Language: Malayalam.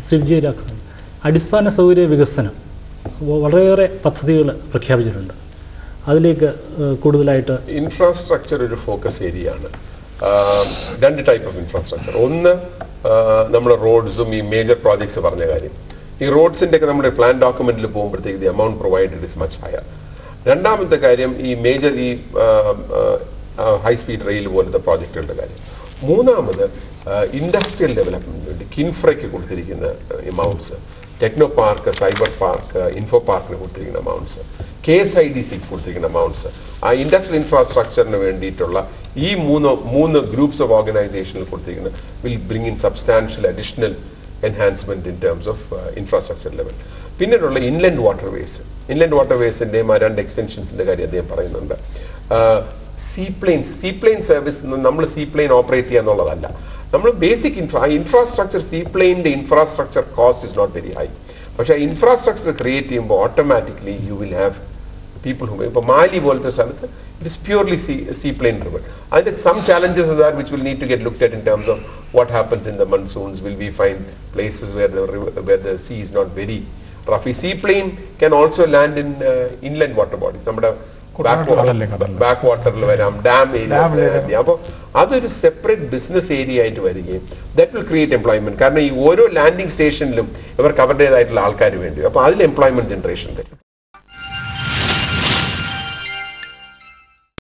ശ്രീ വിജയ രാഘവൻ അടിസ്ഥാന സൗകര്യ വികസനം വ- വളരെയേറെ പദ്ധതികൾ പ്രഖ്യാപിച്ചിട്ടുണ്ട് അതിലേക്ക് ഏഹ്, കൂടുതലായിട്ട് ഇൻഫ്രാസ്ട്രക്ചർ ഒരു ഫോക്കസ് ഏരിയ ആണ് ആഹ് രണ്ട് ടൈപ്പ് ഓഫ് ഇൻഫ്രാസ്ട്രക്ചർ ഒന്ന് നമ്മൾ റോഡ്സും ഈ മേജർ പ്രോജക്ട്സ് പറഞ്ഞ കാര്യം ഈ റോഡ്സിന്റെ ഒക്കെ നമ്മുടെ പ്ലാൻ ഡോക്യുമെന്റിൽ പോകുമ്പോഴത്തേക്ക് the amount provided is much higher രണ്ടാമത്തെ കാര്യം ഈ മേജർ ഈ ഹൈ സ്പീഡ് റെയിൽ പോലത്തെ പ്രോജക്റ്റുകളുടെ കാര്യം മൂന്നാമത് ഇൻഡസ്ട്രിയൽ ഡെവലപ്മെന്റിന് വേണ്ടി കിൻഫ്രയ്ക്ക് കൊടുത്തിരിക്കുന്ന amounts techno park cyber park info പാർക്കിന് കൊടുത്തിരിക്കുന്ന amounts K S I D സിക്ക് കൊടുത്തിരിക്കുന്ന എമൗണ്ട്സ് ആ ഇൻഡസ്ട്രിയൽ ഇൻഫ്രാസ്ട്രക്ചറിന് വേണ്ടിയിട്ടുള്ള ഈ മൂന്ന് മൂന്ന് ഗ്രൂപ്പ്സ് ഓഫ് ഓർഗനൈസേഷനിൽ കൊടുത്തിരിക്കുന്ന will bring in substantial additional enhancement in terms of infrastructure level പിന്നീടുള്ള ഇൻലൻഡ് വാട്ടർവേസ് ഇൻലൻഡ് വാട്ടർവേസിന്റെയും ആ രണ്ട് എക്സ്റ്റൻഷൻസിന്റെ കാര്യം അദ്ദേഹം പറയുന്നുണ്ട് സീപ്ലെയിൻ സീപ്ലെയിൻ സർവീസ് നമ്മൾ സീപ്ലെയിൻ ഓപ്പറേറ്റ് ചെയ്യുക എന്നുള്ളതല്ല നമ്മൾ ബേസിക് ഇൻഫ്രാ ഇൻഫ്രാസ്ട്രക്ചർ സീപ്ലെയിൻ്റെ infrastructure cost is not very high പക്ഷേ ഇൻഫ്രാസ്ട്രക്ചർ ക്രിയേറ്റ് ചെയ്യുമ്പോൾ automatically you will have people who ഇപ്പോൾ മാലി പോലത്തെ സ്ഥലത്ത് it is purely sea sea plane river അതിൻ്റെ some challenges R which will need to get looked at in terms of what happens in the monsoons will we find places where the where the sea is not very rough ഈ sea plane can also land in inland water bodies നമ്മുടെ കടലിലെ, കടലിലെ. ബാക്ക് വാട്ടറിൽ വരാം ഡാം Dam area. ഏരിയ അപ്പോൾ അതൊരു സെപ്പറേറ്റ് ബിസിനസ് ഏരിയ ആയിട്ട് വരികയും ദാറ്റ് വിൽ ക്രിയേറ്റ് എംപ്ലോയ്മെന്റ് കാരണം ഈ ഓരോ ലാൻഡിംഗ് സ്റ്റേഷനിലും ഇവർക്ക് അവരുടേതായിട്ടുള്ള ആൾക്കാർ വേണ്ടി അപ്പോൾ അതിൽ എംപ്ലോയ്മെന്റ് ജനറേഷൻ